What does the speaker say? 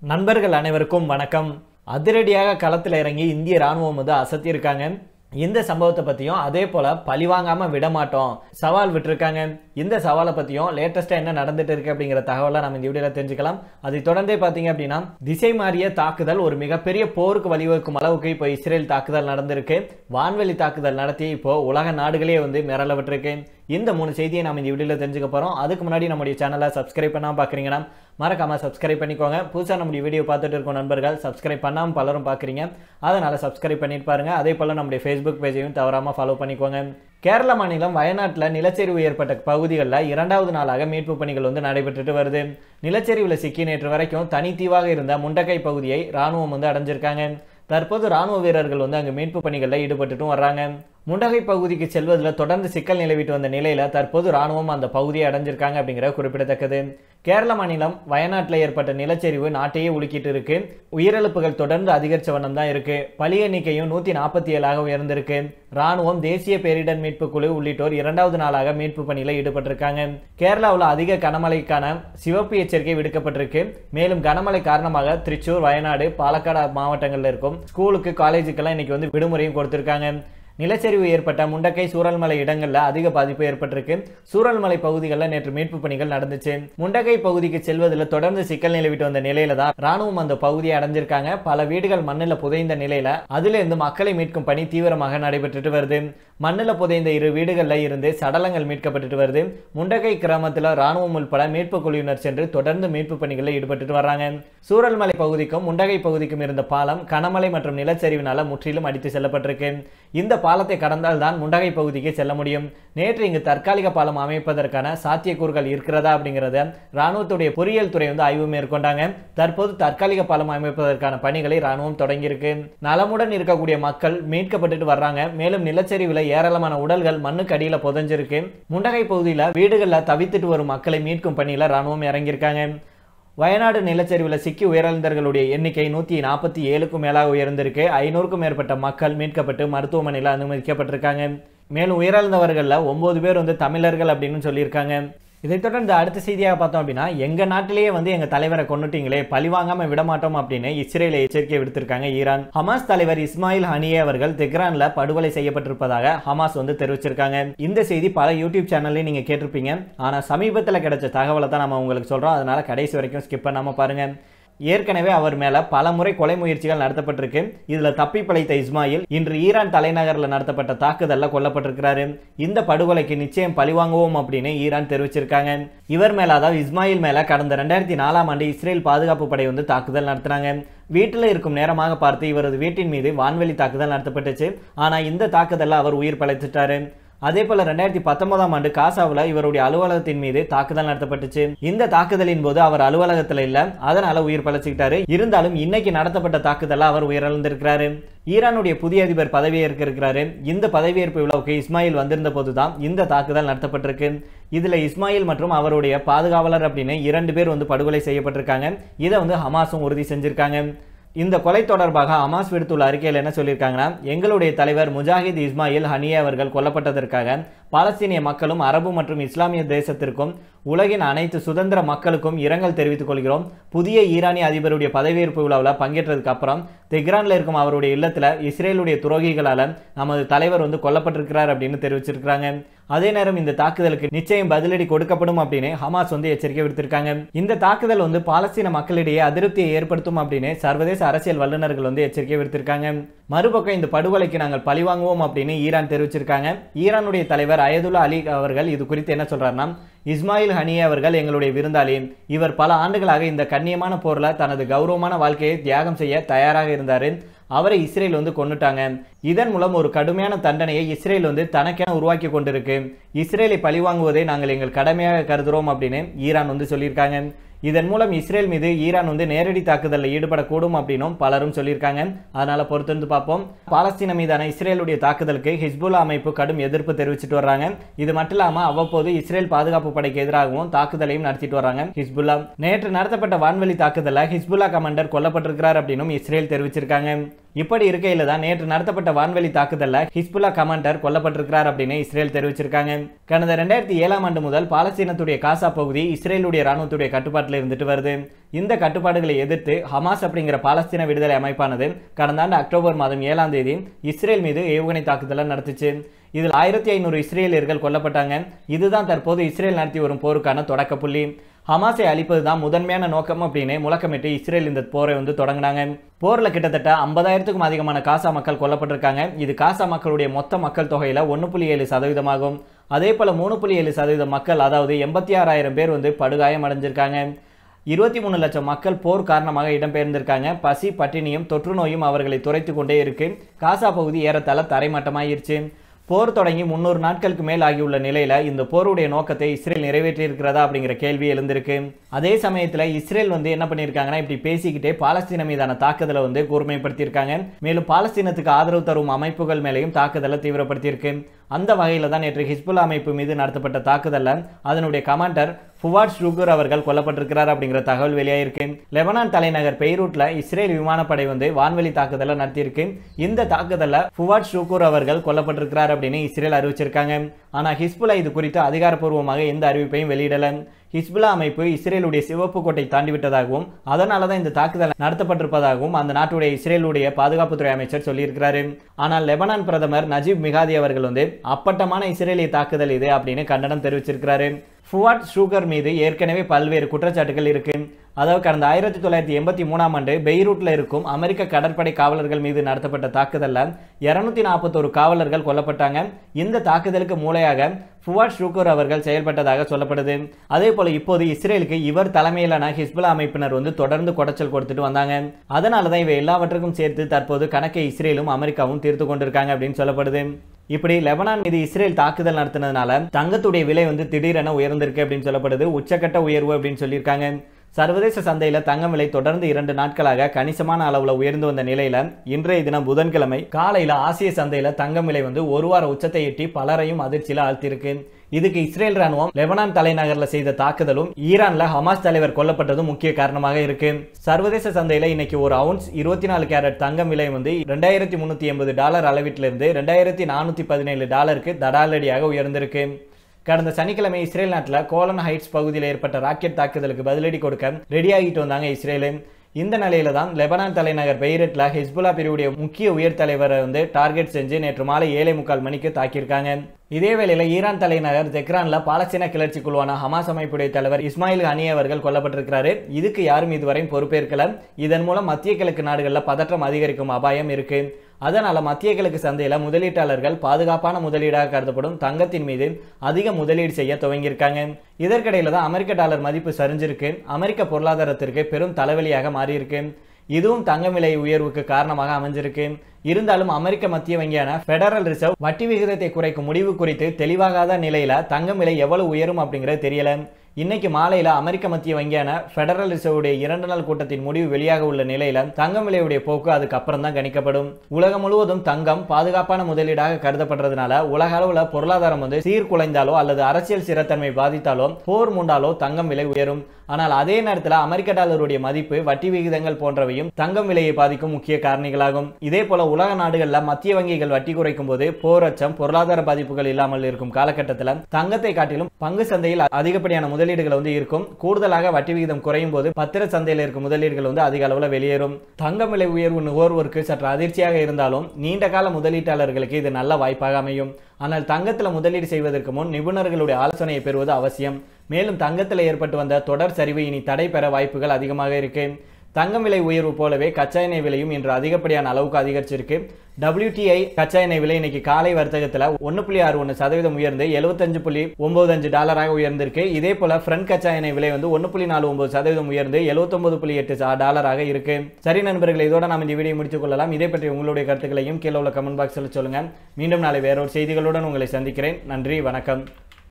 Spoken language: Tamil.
நண்பர்கள் அனைவருக்கும் வணக்கம் அதிரடியாக களத்தில் இறங்கி இந்திய ராணுவம் வந்து அசத்தியிருக்காங்க இந்த சம்பவத்தை பற்றியும் அதே போல் பழிவாங்காமல் விட மாட்டோம் சவால் விட்டுருக்காங்க இந்த சவாலை பற்றியும் லேட்டஸ்ட்டாக என்ன நடந்துட்டு இருக்கு அப்படிங்கிற தகவலை நம்ம இந்த வீடியோவில் தெரிஞ்சுக்கலாம் அதை தொடர்ந்தே பார்த்தீங்க அப்படின்னா திசை மாறிய தாக்குதல் ஒரு மிகப்பெரிய போருக்கு வழிவகுக்கும் அளவுக்கு இப்போ இஸ்ரேல் தாக்குதல் நடந்திருக்கு வான்வெளி தாக்குதல் நடத்தி இப்போ உலக நாடுகளே வந்து மிரள விட்டுருக்கு இந்த மூணு செய்தியை நம்ம இந்த வீடியோவில் தெரிஞ்சுக்க போகிறோம் அதுக்கு முன்னாடி நம்முடைய சேனலை சப்ஸ்கிரைப் பண்ணாமல் பார்க்குறீங்கன்னா மறக்காமல் சப்ஸ்கிரைப் பண்ணிக்கோங்க புதுசாக நம்முடைய வீடியோ பார்த்துட்டு இருக்கோம் நண்பர்கள் சப்ஸ்கிரைப் பண்ணாமல் பலரும் பார்க்குறீங்க அதனால் சப்ஸ்கிரைப் பண்ணிட்டு பாருங்க அதே போல் நம்முடைய ஃபேஸ்புக் பேஜையும் தவறாமல் ஃபாலோ பண்ணிக்கோங்க கேரள மாநிலம் வயநாட்டில் நிலச்சரிவு ஏற்பட்ட பகுதிகளில் இரண்டாவது நாளாக மீட்பு பணிகள் வந்து நடைபெற்றுட்டு வருது நிலச்சரிவில் சிக்கி நேற்று வரைக்கும் தனித்தீவாக இருந்த முண்டக்கை பகுதியை ராணுவம் வந்து அடைஞ்சிருக்காங்க தற்போது ராணுவ வீரர்கள் வந்து அங்கே மீட்பு பணிகளில் ஈடுபட்டுட்டும் வர்றாங்க முண்டகை பகுதிக்கு செல்வதில் தொடர்ந்து சிக்கல் நிலவிட்டு வந்த நிலையில் தற்போது ராணுவம் அந்த பகுதியை அடைஞ்சிருக்காங்க அப்படிங்கிற குறிப்பிடத்தக்கது கேரள மாநிலம் வயநாட்டில் ஏற்பட்ட நிலச்சரிவு நாட்டையே உலுக்கிட்டு இருக்கு உயிரிழப்புகள் தொடர்ந்து அதிகரிச்ச வண்ணம் தான் இருக்கு பலி எண்ணிக்கையும் நூற்றி நாற்பத்தி ஏழாக உயர்ந்திருக்கு ராணுவம் தேசிய பேரிடர் மீட்பு குழு உள்ளிட்டோர் இரண்டாவது நாளாக மீட்பு பணியில் ஈடுபட்டிருக்காங்க கேரளாவில் அதிக கனமழைக்கான சிவப்பு எச்சரிக்கை விடுக்கப்பட்டிருக்கு மேலும் கனமழை காரணமாக திருச்சூர் வயநாடு பாலக்காடு மாவட்டங்களில் இருக்கும் ஸ்கூலுக்கு காலேஜுக்கெல்லாம் இன்னைக்கு வந்து விடுமுறையும் கொடுத்திருக்காங்க நிலச்சரிவு ஏற்பட்ட முண்டக்கை சூரல்மலை இடங்களில் அதிக பாதிப்பு ஏற்பட்டிருக்கு சூரல்மலை பகுதிகளில் நேற்று மீட்பு பணிகள் நடந்துச்சு முண்டக்கை பகுதிக்கு செல்வதில் தொடர்ந்து சிக்கல் நிலவிட்டு வந்த நிலையில தான் ராணுவம் அந்த பகுதியை அடைஞ்சிருக்காங்க பல வீடுகள் மண்ணில் புதைந்த நிலையில அதிலிருந்து மக்களை மீட்கும் பணி தீவிரமாக நடைபெற்றுட்டு வருது மண்ணில் புதைந்த இரு வீடுகளில் இருந்து சடலங்கள் மீட்கப்பட்டுட்டு வருது முண்டக்கை கிராமத்தில் ராணுவம் உள்பட மீட்பு குழுவினர் சென்று தொடர்ந்து மீட்பு பணிகளில் ஈடுபட்டுட்டு வர்றாங்க சூரல்மலை பகுதிக்கும் முண்டகை பகுதிக்கும் இருந்த பாலம் கனமழை மற்றும் நிலச்சரிவினால முற்றிலும் அடித்து செல்லப்பட்டிருக்கு இந்த பாலத்தை கடந்தால் தான் முண்டகை பகுதிக்கு செல்ல முடியும் நேற்று இங்கு தற்காலிக பாலம் அமைப்பதற்கான சாத்தியக்கூறுகள் இருக்கிறதா அப்படிங்கிறத ராணுவத்துடைய பொறியியல் துறை வந்து ஆய்வு மேற்கொண்டாங்க தற்போது தற்காலிக பாலம் அமைப்பதற்கான பணிகளை ராணுவம் தொடங்கியிருக்கு நலமுடன் இருக்கக்கூடிய மக்கள் மீட்கப்பட்டுட்டு வர்றாங்க மேலும் நிலச்சரிவில் ஏராளமான உடல்கள் மண்ணுக்கு அடியில் புதஞ்சிருக்கு முண்டகை பகுதியில் வீடுகளில் தவித்துட்டு வரும் மக்களை மீட்கும் பணியில் ராணுவம் இறங்கியிருக்காங்க வயநாடு நிலச்சரிவில் சிக்கி உயிரிழந்தவர்களுடைய எண்ணிக்கை நூற்றி நாற்பத்தி ஏழுக்கும் மேலாக உயர்ந்திருக்கு ஐநூறுக்கும் மேற்பட்ட மக்கள் மீட்கப்பட்டு மருத்துவமனையில் அனுமதிக்கப்பட்டிருக்காங்க மேலும் உயிரிழந்தவர்களில் ஒன்பது பேர் வந்து தமிழர்கள் அப்படின்னு சொல்லியிருக்காங்க இதைத் தொடர்ந்து அடுத்த செய்தியாக பார்த்தோம் அப்படின்னா எங்கள் நாட்டிலேயே வந்து எங்கள் தலைவரை கொண்டுட்டீங்களே பழிவாங்காம விட மாட்டோம் அப்படின்னு இஸ்ரேலை எச்சரிக்கை விடுத்திருக்காங்க ஈரான் ஹமாஸ் தலைவர் இஸ்மாயில் ஹனியே அவர்கள் தெஹ்ரான்ல படுகொலை செய்யப்பட்டிருப்பதாக ஹமாஸ் வந்து தெரிவிச்சிருக்காங்க இந்த செய்தி பல யூடியூப் சேனல்லையும் நீங்கள் கேட்டிருப்பீங்க ஆனால் சமீபத்தில் கிடைச்ச தகவலை தான் நம்ம உங்களுக்கு சொல்கிறோம் அதனால கடைசி வரைக்கும் ஸ்கிப் பண்ணாமல் பாருங்க ஏற்கனவே அவர் மேல பல முறை கொலை முயற்சிகள் நடத்தப்பட்டிருக்கு இதுல தப்பி பிழைத்த இஸ்மாயில் இன்று ஈரான் தலைநகரில் நடத்தப்பட்ட தாக்குதல்ல கொல்லப்பட்டிருக்கிறாரு இந்த படுகொலைக்கு நிச்சயம் பழிவாங்குவோம் அப்படின்னு ஈரான் தெரிவிச்சிருக்காங்க இவர் மேல அதாவது இஸ்மாயில் மேல கடந்த ரெண்டாயிரத்தி நாலாம் ஆண்டு இஸ்ரேல் பாதுகாப்பு படை வந்து தாக்குதல் நடத்தினாங்க வீட்டில் இருக்கும் நேரமாக பார்த்து இவரது வீட்டின் மீது வான்வெளி தாக்குதல் நடத்தப்பட்டுச்சு ஆனா இந்த தாக்குதல்ல அவர் உயிர் பழைச்சிட்டாரு அதே போல ரெண்டாயிரத்தி பத்தொன்பதாம் ஆண்டு காசாவில் இவருடைய அலுவலகத்தின் மீது தாக்குதல் நடத்தப்பட்டுச்சு இந்த தாக்குதலின் போது அவர் அலுவலகத்தில் இல்ல அதனால உயிர் பழச்சிக்கிட்டாரு இருந்தாலும் இன்னைக்கு நடத்தப்பட்ட தாக்குதல அவர் உயிரிழந்திருக்கிறாரு ஈரானுடைய புதிய அதிபர் பதவியேற்க இருக்கிறாரு இந்த பதவியேற்பு விழாவுக்கு இஸ்மாயில் வந்திருந்த போதுதான் இந்த தாக்குதல் நடத்தப்பட்டிருக்கு இதுல இஸ்மாயில் மற்றும் அவருடைய பாதுகாவலர் அப்படின்னு இரண்டு பேர் வந்து படுகொலை செய்யப்பட்டிருக்காங்க இதை வந்து ஹமாஸும் உறுதி செஞ்சிருக்காங்க இந்த கொலை தொடர்பாக ஹமாஸ் விடுத்துள்ள அறிக்கையில் என்ன சொல்லியிருக்காங்கன்னா எங்களுடைய தலைவர் முஜாஹித் இஸ்மாயில் ஹனியே அவர்கள் கொல்லப்பட்டதற்காக பாலஸ்தீனிய மக்களும் அரபு மற்றும் இஸ்லாமிய தேசத்திற்கும் உலகின் அனைத்து சுதந்திர மக்களுக்கும் இரங்கல் தெரிவித்துக் கொள்கிறோம் புதிய ஈரானிய அதிபருடைய பதவியேற்பு விழாவில் பங்கேற்றதுக்கு அப்புறம் தெஹ்ரானில் இருக்கும் அவருடைய இல்லத்தில் இஸ்ரேலுடைய துரோகிகளால் நமது தலைவர் வந்து கொல்லப்பட்டிருக்கிறார் அப்படின்னு தெரிவிச்சிருக்கிறாங்க அதே நேரம் இந்த தாக்குதலுக்கு நிச்சயம் பதிலடி கொடுக்கப்படும் அப்படின்னு ஹமாஸ் வந்து எச்சரிக்கை விடுத்திருக்காங்க இந்த தாக்குதல் வந்து பாலஸ்தீன மக்களிடையே அதிருப்தியை ஏற்படுத்தும் அப்படின்னு சர்வதேச அரசியல் வல்லுநர்கள் வந்து எச்சரிக்கை விடுத்திருக்காங்க மறுபக்கம் இந்த படுகொலைக்கு நாங்கள் பழிவாங்குவோம் அப்படின்னு ஈரான் தெரிவிச்சிருக்காங்க ஈரானுடைய தலைவர் அயதுல்லா அலி அவர்கள் இது குறித்து என்ன சொல்றாருன்னா இஸ்மாயில் ஹனியே அவர்கள் எங்களுடைய விருந்தாளி இவர் பல ஆண்டுகளாக இந்த கண்ணியமான போரில் தனது கௌரவமான வாழ்க்கையை தியாகம் செய்ய தயாராக இருந்தார் அவரை இஸ்ரேல் வந்து கொண்டுட்டாங்க இதன் மூலம் ஒரு கடுமையான தண்டனையை இஸ்ரேல் வந்து தனக்கென உருவாக்கி கொண்டிருக்கு இஸ்ரேலை பழிவாங்குவதை நாங்கள் எங்கள் கடமையாக கருதுகிறோம் அப்படின்னு ஈரான் வந்து சொல்லியிருக்காங்க இதன் மூலம் இஸ்ரேல் மீது ஈரான் வந்து நேரடி தாக்குதலில் ஈடுபடக்கூடும் அப்படின்னும் பலரும் சொல்லியிருக்காங்க அதனால பொறுத்திருந்து பார்ப்போம் பாலஸ்தீன மீதான இஸ்ரேலுடைய தாக்குதலுக்கு ஹிஸ்புல்லா அமைப்பு கடும் எதிர்ப்பு தெரிவிச்சிட்டு வர்றாங்க இது மட்டும் இல்லாமல் அவ்வப்போது இஸ்ரேல் பாதுகாப்பு படைக்கு எதிராகவும் தாக்குதலையும் நடத்திட்டு வர்றாங்க ஹிஸ்புல்லா நேற்று நடத்தப்பட்ட வான்வெளி தாக்குதலில் ஹிஸ்புல்லா கமாண்டர் கொல்லப்பட்டிருக்கிறார் அப்படின்னும் இஸ்ரேல் தெரிவிச்சிருக்காங்க இப்படி இருக்கையில தான் நேற்று நடத்தப்பட்ட வான்வெளி தாக்குதல்ல ஹிஸ்புல்லா கமாண்டர் கொல்லப்பட்டிருக்கிறார் அப்படின்னு இஸ்ரேல் தெரிவிச்சிருக்காங்க கடந்த ரெண்டாயிரத்தி ஏழாம் ஆண்டு முதல் பாலஸ்தீனத்துடைய காசா பகுதி இஸ்ரேலுடைய ராணுவத்துடைய கட்டுப்பாட்டில் இருந்துட்டு வருது இந்த கட்டுப்பாடுகளை எதிர்த்து ஹமாஸ் அப்படிங்கிற பாலஸ்தீன விடுதலை அமைப்பானது கடந்த ஆண்டு அக்டோபர் மாதம் ஏழாம் தேதி இஸ்ரேல் மீது ஏவுகணை தாக்குதலை நடத்துச்சு இதில் ஆயிரத்தி ஐநூறு இஸ்ரேலியர்கள் கொல்லப்பட்டாங்க இதுதான் தற்போது இஸ்ரேல் நடத்தி வரும் போருக்கான தொடக்க புள்ளி ஹமாஸை அழிப்பது தான் முதன்மையான நோக்கம் அப்படின்னு முழக்கமிட்டு இஸ்ரேல் இந்த போரை வந்து தொடங்கினாங்க போரில் கிட்டத்தட்ட ஐம்பதாயிரத்துக்கும் அதிகமான காசா மக்கள் கொல்லப்பட்டிருக்காங்க இது காசா மக்களுடைய மொத்த மக்கள் தொகையில் ஒன்று புள்ளி ஏழு சதவீதமாகும் அதே போல் மூணு புள்ளி ஏழு சதவீதம் மக்கள் அதாவது எண்பத்தி ஆறாயிரம் பேர் வந்து படுகாயம் அடைஞ்சிருக்காங்க இருபத்தி மூணு லட்சம் மக்கள் போர் காரணமாக இடம்பெயர்ந்திருக்காங்க பசி பட்டினியும் தொற்று நோயும் அவர்களை துரைத்து கொண்டே இருக்கு காசா பகுதி ஏறத்தாழ தரைமட்டமாயிருச்சு போர் தொடங்கி முன்னூறு நாட்களுக்கு மேல் ஆகியுள்ள நிலையில இந்த போருடைய நோக்கத்தை இஸ்ரேல் நிறைவேற்றி இருக்கிறதா அப்படிங்கிற கேள்வி எழுந்திருக்கு அதே சமயத்துல இஸ்ரேல் வந்து என்ன பண்ணியிருக்காங்கன்னா இப்படி பேசிக்கிட்டே பாலஸ்தீன மீதான தாக்குதலை வந்து கூர்மைப்படுத்தியிருக்காங்க மேலும் பாலஸ்தீனத்துக்கு ஆதரவு தரும் அமைப்புகள் மேலேயும் தாக்குதலை தீவிரப்படுத்தியிருக்கு அந்த வகையில் தான் நேற்று ஹிஸ்புல்லா அமைப்பு மீது நடத்தப்பட்ட தாக்குதலில் அதனுடைய கமாண்டர் ஃபுவாட் ஷூகர் அவர்கள் கொல்லப்பட்டிருக்கிறார் அப்படிங்கிற தகவல் வெளியாயிருக்கு லெபனான் தலைநகர் பெய்ரூட்ல இஸ்ரேல் விமானப்படை வந்து வான்வெளி தாக்குதலை நடத்தியிருக்கு இந்த தாக்குதலில் ஃபுவாட் ஷூகூர் அவர்கள் கொல்லப்பட்டிருக்கிறார் அப்படின்னு இஸ்ரேல் அறிவிச்சிருக்காங்க ஆனால் ஹிஸ்புல்லா இது குறித்து அதிகாரப்பூர்வமாக எந்த அறிவிப்பையும் வெளியிடல ஹிஸ்புல்லா அமைப்பு இஸ்ரேலுடைய சிவப்பு கோட்டை தாண்டி விட்டதாகவும் அதனால தான் இந்த தாக்குதல் நடத்தப்பட்டிருப்பதாகவும் அந்த நாட்டுடைய இஸ்ரேலுடைய பாதுகாப்புத்துறை அமைச்சர் சொல்லியிருக்கிறாரு ஆனால் லெபனான் பிரதமர் நஜீப் மிகாதி அவர்கள் வந்து அப்பட்டமான இஸ்ரேலிய தாக்குதல் இது அப்படின்னு கண்டனம் தெரிவிச்சிருக்கிறாரு ஃபுவாட் ஷூகர் மீது ஏற்கனவே பல்வேறு குற்றச்சாட்டுகள் இருக்கு அதாவது கடந்த ஆயிரத்தி தொள்ளாயிரத்தி எண்பத்தி மூணாம் ஆண்டு பெய்ரூட்ல இருக்கும் அமெரிக்க கடற்படை காவலர்கள் மீது நடத்தப்பட்ட தாக்குதல்ல இருநூத்தி நாற்பத்தோரு காவலர்கள் கொல்லப்பட்டாங்க இந்த தாக்குதலுக்கு மூளையாக ஃபுவாட் ஷூகர் அவர்கள் செயல்பட்டதாக சொல்லப்படுது அதே போல இப்போது இஸ்ரேலுக்கு இவர் தலைமையிலான ஹிஸ்புல்லா அமைப்பினர் வந்து தொடர்ந்து குடைச்சல் கொடுத்துட்டு வந்தாங்க அதனால தான் இவை எல்லாவற்றுக்கும் சேர்த்து தற்போது கணக்கை இஸ்ரேலும் அமெரிக்காவும் தீர்த்து கொண்டிருக்காங்க அப்படின்னு சொல்லப்படுது இப்படி லெபனான் மீது இஸ்ரேல் தாக்குதல் நடத்தினதுனால தங்கத்துடைய விலை வந்து திடீரென உயர்ந்திருக்கு அப்படின்னு சொல்லப்படுது உச்சக்கட்ட உயர்வு அப்படின்னு சொல்லியிருக்காங்க சர்வதேச சந்தையில தங்கம் விலை தொடர்ந்து இரண்டு நாட்களாக கணிசமான அளவுல உயர்ந்து வந்த நிலையில இன்றைய தினம் புதன்கிழமை காலையில ஆசிய சந்தையில தங்கம் விலை வந்து ஒரு வார உச்சத்தை எட்டி பலரையும் அதிர்ச்சியில ஆழ்த்திருக்கு இதுக்கு இஸ்ரேல் ராணுவம் லெபனான் தலைநகர்ல செய்த தாக்குதலும் ஈரான்ல ஹமாஸ் தலைவர் கொல்லப்பட்டதும் முக்கிய காரணமாக இருக்கு சர்வதேச சந்தையில இன்னைக்கு ஒரு அவுன்ஸ் இருபத்தி நாலு கேரட் தங்கம் விலை வந்து ரெண்டாயிரத்தி முன்னூத்தி எண்பது டாலர் அளவிட்டிலிருந்து ரெண்டாயிரத்தி நானூத்தி பதினேழு டாலருக்கு தடாலடியாக உயர்ந்திருக்கு கடந்த சனிக்கிழமை இஸ்ரேல் நாட்டில் கோலன் ஹைட்ஸ் பகுதியில் ஏற்பட்ட ராக்கெட் தாக்குதலுக்கு பதிலடி கொடுக்க ரெடி ஆகிட்டு வந்தாங்க இஸ்ரேலு இந்த நிலையில தான் லெபனான் தலைநகர் பெய்ரட்ல ஹிஸ்புல்லா பிரிவுடைய முக்கிய உயர் தலைவரை வந்து டார்கெட் செஞ்சு நேற்று மாலை ஏழை முக்கால் மணிக்கு தாக்கியிருக்காங்க இதே வேளையில் ஈரான் தலைநகர் தெக்ரான்ல பாலஸ்தீன கிளர்ச்சி குழுவான ஹமாஸ் அமைப்புடைய தலைவர் இஸ்மாயில் ஹனி அவர்கள் கொல்லப்பட்டிருக்கிறாரு இதுக்கு யாரும் இதுவரையும் பொறுப்பேற்கல இதன் மூலம் மத்திய கிழக்கு நாடுகளில் பதற்றம் அதிகரிக்கும் அபாயம் இருக்கு அதனால மத்திய கிழக்கு சந்தையில முதலீட்டாளர்கள் பாதுகாப்பான முதலீடாக கருதப்படும் தங்கத்தின் மீது அதிக முதலீடு செய்ய துவங்கியிருக்காங்க இதற்கிடையில தான் அமெரிக்க டாலர் மதிப்பு சரிஞ்சிருக்கு அமெரிக்க பொருளாதாரத்திற்கு பெரும் தலைவலியாக மாறியிருக்கு இதுவும் தங்க விலை உயர்வுக்கு காரணமாக அமைஞ்சிருக்கு இருந்தாலும் அமெரிக்க மத்திய வங்கியான பெடரல் ரிசர்வ் வட்டி விகிதத்தை குறைக்கும் முடிவு குறித்து தெளிவாகாத நிலையில தங்கம் விலை எவ்வளவு உயரும் அப்படிங்கிறது தெரியல இன்னைக்கு மாலையில அமெரிக்க மத்திய வங்கியான பெடரல் ரிசர்வுடைய இரண்டு நாள் கூட்டத்தின் முடிவு வெளியாக உள்ள நிலையில தங்கம் விலையுடைய போக்கு அதுக்கப்புறம் தான் கணிக்கப்படும் உலகம் முழுவதும் தங்கம் பாதுகாப்பான முதலீடாக கருதப்படுறதுனால உலக அளவுல பொருளாதாரம் வந்து சீர்குலைந்தாலோ அல்லது அரசியல் ஸ்திரத்தன்மை பாதித்தாலோ போர் மூண்டாலோ தங்கம் விலை உயரும் ஆனால் அதே நேரத்தில் அமெரிக்க டாலருடைய மதிப்பு வட்டி விகிதங்கள் போன்றவையும் தங்கம் விலையை பாதிக்கும் முக்கிய காரணிகளாகும் இதே போல உலக நாடுகளில் மத்திய வங்கிகள் வட்டி குறைக்கும் போது போர் அச்சம் பொருளாதார பாதிப்புகள் இல்லாமல் இருக்கும் காலகட்டத்தில் தங்கத்தை காட்டிலும் பங்கு சந்தையில் அதிகப்படியான முதலீடுகள் வந்து இருக்கும் கூடுதலாக வட்டி விகிதம் குறையும் போது பத்திர சந்தையில் இருக்கும் முதலீடுகள் வந்து அதிக அளவில் வெளியேறும் தங்கம் விலை உயர்வு நுகர்வோருக்கு சற்று அதிர்ச்சியாக இருந்தாலும் நீண்ட கால முதலீட்டாளர்களுக்கு இது நல்ல வாய்ப்பாக அமையும் ஆனால் தங்கத்தில் முதலீடு செய்வதற்கு முன் நிபுணர்களுடைய ஆலோசனையை பெறுவது அவசியம் மேலும் தங்கத்தில் ஏற்பட்டு வந்த தொடர் சரிவு இனி தடை பெற வாய்ப்புகள் அதிகமாக இருக்கு தங்கம் விலை உயர்வு போலவே கச்சா எண்ணெய் விலையும் இன்று அதிகப்படியான அளவுக்கு அதிகரிச்சிருக்கு WTI கச்சா எண்ணெய் விலை இன்னைக்கு காலை வர்த்தகத்தில் ஒன்று புள்ளி ஆறு ஒன்று சதவீதம் உயர்ந்து எழுபத்தஞ்சு புள்ளி ஒன்பது அஞ்சு டாலராக உயர்ந்திருக்கு இதே போல ஃப்ரண்ட் கச்சா எண்ணெய் விலை வந்து ஒன்று புள்ளி நாலு ஒன்பது சதவீதம் உயர்ந்து எழுபத்தொன்பது புள்ளி எட்டு டாலராக இருக்கு சரி நண்பர்கள் இதோட நாம் இந்த வீடியோ முடித்துக் கொள்ளலாம் இதே பற்றி உங்களுடைய கருத்துக்களையும் கீழே உள்ள கமெண்ட் பாக்ஸில் சொல்லுங்க மீண்டும் நாளை வேறொரு செய்திகளுடன் உங்களை சந்திக்கிறேன் நன்றி வணக்கம்